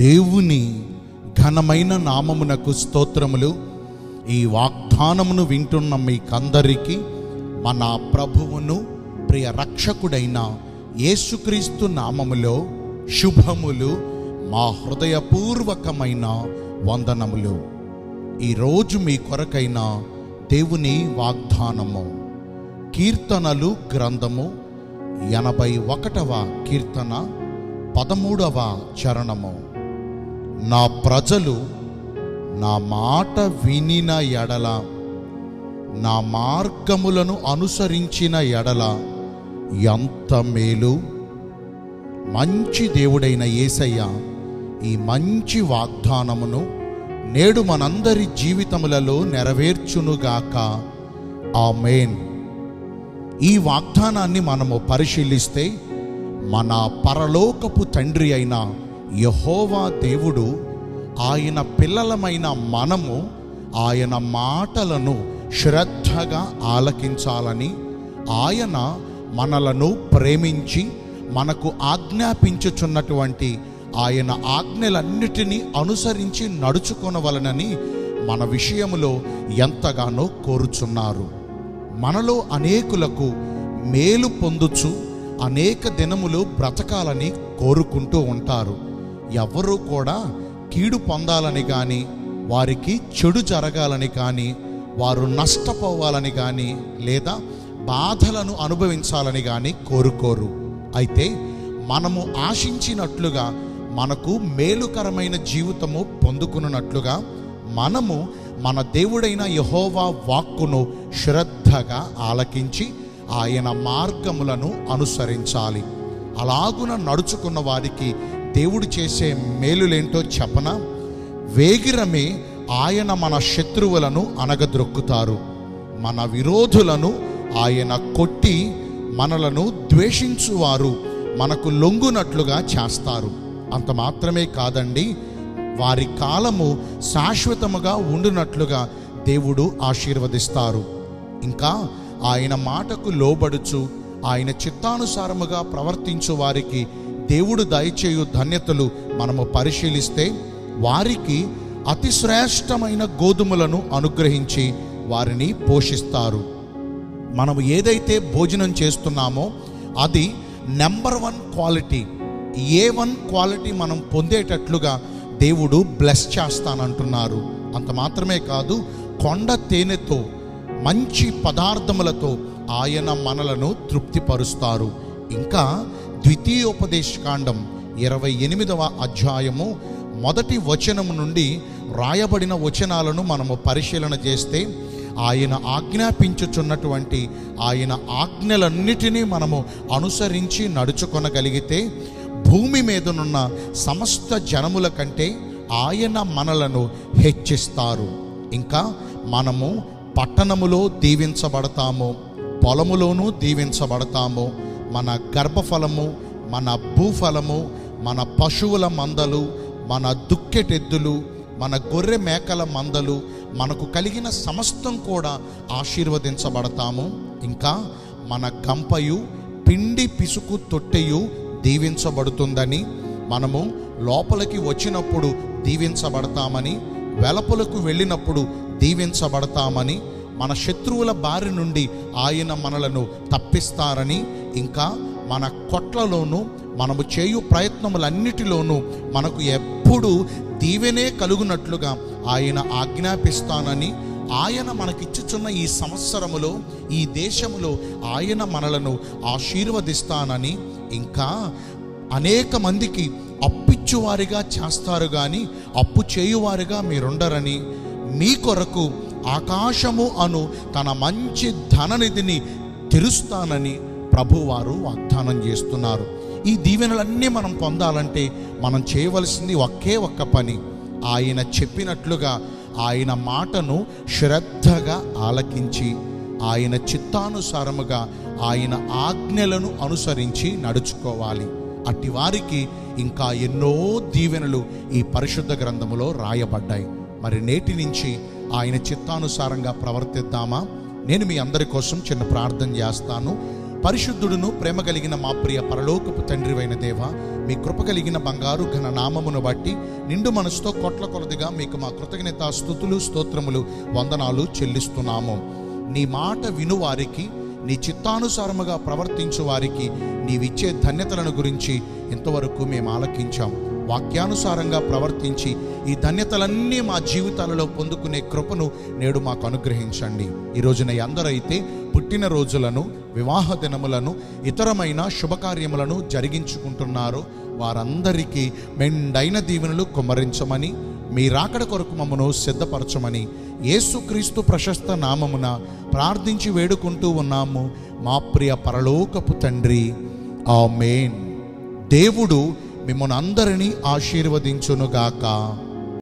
దేవుని ఘనమైన నామమునకు స్తోత్రములు ఈ వాగ్దానమును వింటున్న మీకందరికీ మన ప్రభువును ప్రియ రక్షకుడైన యేసుక్రీస్తు నామములో శుభములు మా హృదయపూర్వకమైన వందనములు ఈరోజు మీ కొరకైన దేవుని వాగ్దానము కీర్తనలు గ్రంథము ఎనభై ఒకటవ కీర్తన పదమూడవ చరణము నా ప్రజలు నా మాట వినిన ఎడల నా మార్గములను అనుసరించిన ఎడల ఎంత మేలు మంచి దేవుడైన యేసయ్య ఈ మంచి వాగ్దానమును నేడు మనందరి జీవితములలో నెరవేర్చునుగాక ఆమేన్ ఈ వాగ్దానాన్ని మనము పరిశీలిస్తే మన పరలోకపు తండ్రి అయిన యహోవా దేవుడు ఆయన పిల్లలమైన మనము ఆయన మాటలను శ్రద్ధగా ఆలకించాలని ఆయన మనలను ప్రేమించి మనకు ఆజ్ఞాపించుచున్నటువంటి ఆయన ఆజ్ఞలన్నిటినీ అనుసరించి నడుచుకొనవలనని మన విషయములో ఎంతగానో కోరుచున్నారు మనలో అనేకులకు మేలు పొందుచు అనేక దినములు బ్రతకాలని కోరుకుంటూ ఉంటారు ఎవరూ కూడా కీడు పొందాలని కానీ వారికి చెడు జరగాలని కానీ వారు నష్టపోవాలని కానీ లేదా బాధలను అనుభవించాలని కానీ కోరుకోరు అయితే మనము ఆశించినట్లుగా మనకు మేలుకరమైన జీవితము పొందుకున్నట్లుగా మనము మన దేవుడైన యహోవా వాక్కును శ్రద్ధగా ఆలకించి ఆయన మార్గములను అనుసరించాలి అలాగున నడుచుకున్న వారికి దేవుడు చేసే మేలులేంటో చెప్పన వేగిరమే ఆయన మన శత్రువులను అనగద్రొక్కుతారు మన విరోధులను ఆయన కొట్టి మనలను ద్వేషించువారు మనకు లొంగునట్లుగా చేస్తారు అంత మాత్రమే కాదండి వారి కాలము శాశ్వతముగా ఉండునట్లుగా దేవుడు ఆశీర్వదిస్తారు ఇంకా ఆయన మాటకు లోబడుచు ఆయన చిత్తానుసారముగా ప్రవర్తించు వారికి దేవుడు దయచేయు ధన్యతలు మనము పరిశీలిస్తే వారికి అతి శ్రేష్టమైన గోధుమలను అనుగ్రహించి వారిని పోషిస్తారు మనం ఏదైతే భోజనం చేస్తున్నామో అది number one quality A one quality మనం పొందేటట్లుగా దేవుడు బ్లెస్ చేస్తానంటున్నారు అంత మాత్రమే కాదు కొండ తేనెతో మంచి పదార్థములతో ఆయన మనలను తృప్తిపరుస్తారు ఇంకా ద్వితీయోపదేశకాండం ఇరవై ఎనిమిదవ అధ్యాయము మొదటి వచనము నుండి రాయబడిన వచనాలను మనము పరిశీలన చేస్తే ఆయన ఆజ్ఞాపించుచున్నటువంటి ఆయన ఆజ్ఞలన్నిటినీ మనము అనుసరించి నడుచుకొనగలిగితే భూమి మీదనున్న సమస్త జనముల కంటే ఆయన మనలను హెచ్చిస్తారు ఇంకా మనము పట్టణములో దీవించబడతాము పొలములోనూ దీవించబడతాము మన గర్భఫలము మన భూఫలము మన పశువుల మందలు మన దుక్కెటెద్దులు మన గొర్రె మేకల మందలు మనకు కలిగిన సమస్తం కూడా ఆశీర్వదించబడతాము ఇంకా మన గంపయు పిండి పిసుకు తొట్టెయు దీవించబడుతుందని మనము లోపలికి వచ్చినప్పుడు దీవించబడతామని వెలపులకు వెళ్ళినప్పుడు దీవించబడతామని మన శత్రువుల బారి నుండి ఆయన మనలను తప్పిస్తారని ఇంకా మన కొట్లలోనూ మనము చేయు ప్రయత్నములన్నిటిలోనూ మనకు ఎప్పుడు దీవెనే కలుగునట్లుగా ఆయన ఆజ్ఞాపిస్తానని ఆయన మనకిచ్చుచున్న ఈ సంవత్సరములో ఈ దేశములో ఆయన మనలను ఆశీర్వదిస్తానని ఇంకా అనేక మందికి అప్పిచ్చువారిగా చేస్తారు కానీ అప్పు చేయువారిగా మీరుండరని మీ కొరకు ఆకాశము అను తన మంచి ధననిధిని తెరుస్తానని ప్రభువారు వాగ్దానం చేస్తున్నారు ఈ దీవెనలన్నీ మనం పొందాలంటే మనం చేయవలసింది ఒకే ఒక్క పని ఆయన చెప్పినట్లుగా ఆయన మాటను శ్రద్ధగా ఆలకించి ఆయన చిత్తానుసారముగా ఆయన ఆజ్ఞలను అనుసరించి నడుచుకోవాలి అట్టి వారికి ఇంకా ఎన్నో దీవెనలు ఈ పరిశుద్ధ గ్రంథములో రాయబడ్డాయి మరి నేటి నుంచి ఆయన చిత్తానుసారంగా ప్రవర్తిద్దామా నేను మీ అందరి కోసం చిన్న ప్రార్థన చేస్తాను పరిశుద్ధుడును ప్రేమ కలిగిన మా ప్రియ పరలోకపు తండ్రివైన దేవ మీ కృప కలిగిన బంగారు ఘన నామమును బట్టి నిండు మనసుతో కొట్ల కొలదిగా మీకు మా కృతజ్ఞత స్థుతులు స్తోత్రములు వందనాలు చెల్లిస్తున్నాము నీ మాట విను వారికి నీ చిత్తానుసారముగా ప్రవర్తించు వారికి నీవిచ్చే ధన్యతలను గురించి ఇంతవరకు మేము ఆలకించాం వాక్యానుసారంగా ప్రవర్తించి ఈ ధన్యతలన్నీ మా జీవితాలలో పొందుకునే కృపను నేడు మాకు అనుగ్రహించండి ఈ రోజున అందరైతే పుట్టిన రోజులను వివాహ దినములను ఇతరమైన శుభకార్యములను జరిగించుకుంటున్నారు వారందరికీ మెండైన దీవెనలు కుమ్మరించమని మీ రాకడ కొరకు మమ్మను సిద్ధపరచమని యేసుక్రీస్తు ప్రశస్త నామమున ప్రార్థించి వేడుకుంటూ ఉన్నాము మా ప్రియ పరలోకపు తండ్రి ఆమేన్ దేవుడు మిమ్మల్ని అందరినీ ఆశీర్వదించునుగాక